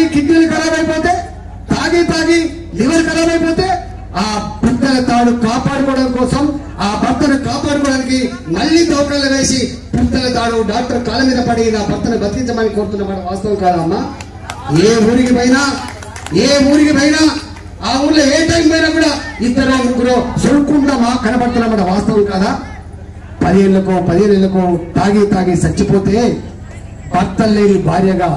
కిడ్నీలు ఖరాబ్ అయిపోతే తాగి తాగి లివర్ ఖరాబ్ అయిపోతే ఆ బిడ్డల తాడు కాపాడుకోవడం కోసం ఆ భర్తను కాపాడుకోవడానికి మళ్ళీ తోకలు వేసి బిడ్డల తాడు డాక్టర్ కాళ్ళ మీద పడి నా భర్తను బతికించమని కోరుతున్నమాట వాస్తవం కాదా అమ్మా ఏ ఊరికి పోయినా ఏ ఊరికి పోయినా ఆ ఊర్లో ఏ టైం పోయినా కూడా ఇద్దరు ముగ్గురు సొడుకుండా మా కనబడుతున్నమాట వాస్తవం కాదా పదేళ్లకో పదిహేనులకో తాగి తాగి చచ్చిపోతే భర్త లేని భార్యగా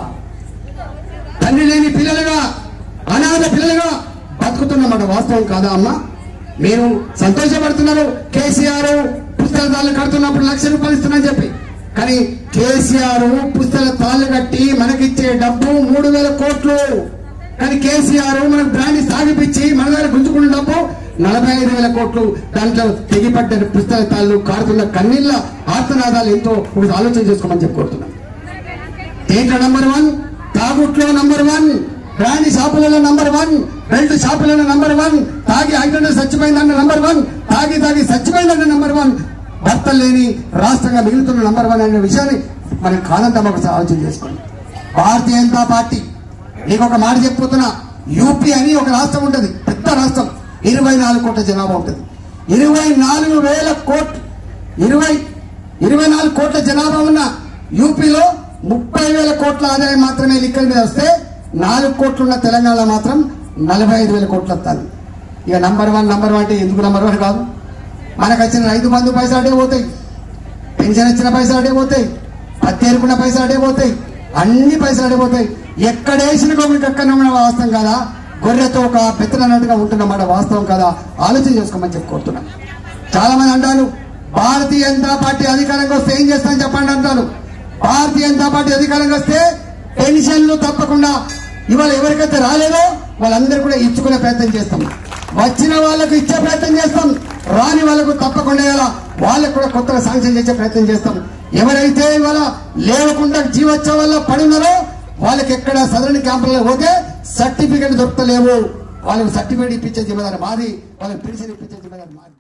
తండ్రి లేని పిల్లలుగా అనాథ పిల్లలుగా బతుకుతున్నమాట వాస్తవం కాదా అమ్మా మీరు సంతోషపడుతున్నారు కేసీఆర్ పుస్తకాలు కడుతున్నప్పుడు లక్ష రూపాయలు ఇస్తున్నాని చెప్పి కానీ కేసీఆర్ పుస్తక తాళ్ళు కట్టి మనకిచ్చే డబ్బు మూడు వేల కోట్లు కానీ కేసీఆర్ మనకు బ్రాండ్ సాగిపించి మన దగ్గర గుంజుకున్న డబ్బు నలభై ఐదు వేల కోట్లు దాంట్లో తెగిపడ్డ పుస్తక తాళ్ళు కారుతున్న కన్నీళ్ళ ఆర్తనాదాలు ఎంతో ఒకటి ఆలోచన చేసుకోమని చెప్పి కోరుతున్నాను దేంట్లో నంబర్ వన్ తాగుట్లో నంబర్ వన్ బ్రాండ్ షాపులలో నంబర్ వన్ బెల్ట్ షాపులలో నంబర్ వన్ తాగి యాక్సిడెంట్ చచ్చిపోయిందన్న నంబర్ వన్ తాగి తాగి చచ్చిపోయిందన్న నంబర్ వన్ భర్తలు లేని రాష్ట్రంగా మిగులుతున్న నంబర్ వన్ అనే విషయాన్ని మనం కాదంతా ఒకసారి ఆలోచన చేసుకోండి భారతీయ జనతా పార్టీ నీకు ఒక మాట చెప్పుతున్నా యూపీ అని ఒక రాష్ట్రం ఉంటుంది పెద్ద రాష్ట్రం ఇరవై నాలుగు కోట్ల జనాభా ఉంటుంది ఇరవై నాలుగు వేల కోట్లు ఇరవై ఇరవై నాలుగు కోట్ల జనాభా ఉన్న యూపీలో ముప్పై వేల కోట్ల ఆదాయం మాత్రమే లిక్కల మీద వస్తే నాలుగు కోట్లు ఉన్న తెలంగాణ మాత్రం నలభై ఐదు వేల కోట్లు వస్తుంది ఇక నంబర్ వన్ నంబర్ వన్ అంటే ఎందుకు నంబర్ వన్ కాదు మనకు వచ్చిన రైతు బంధు పైసలు అడే పోతాయి పెన్షన్ వచ్చిన పైసలు అడే పోతాయి పత్తేరుకున్న పైసలు అడే పోతాయి అన్ని పైసలు అడే పోతాయి ఎక్కడేసిన గోమికి ఎక్కడ వాస్తవం కదా గొర్రెతో ఒక పెత్తనన్నట్టుగా ఉంటున్నమాట వాస్తవం కదా ఆలోచన చేసుకోమని చెప్పి కోరుతున్నాను చాలా మంది అంటారు భారతీయ జనతా పార్టీ అధికారంగా వస్తే ఏం చేస్తామని చెప్పండి అంటారు భారతీయ జనతా పార్టీ అధికారంగా వస్తే పెన్షన్లు తప్పకుండా ఇవాళ ఎవరికైతే రాలేదో వాళ్ళందరూ కూడా ఇచ్చుకునే ప్రయత్నం చేస్తాం వచ్చిన వాళ్ళకు ఇచ్చే ప్రయత్నం చేస్తాం రాని వాళ్ళకు తప్పకుండా ఇలా వాళ్ళకు కూడా కొత్తగా శాంక్షన్ చేసే ప్రయత్నం చేస్తాం ఎవరైతే ఇవాళ లేవకుండా జీవోత్సవం వల్ల పడున్నారో వాళ్ళకి ఎక్కడ సదరని క్యాంపులలో పోతే సర్టిఫికెట్ దొరకలేవు వాళ్ళకి సర్టిఫికేట్ ఇప్పించే జిమ్మదారు మాది వాళ్ళకి పెన్షన్ ఇప్పించే జిమ్మదారు మాది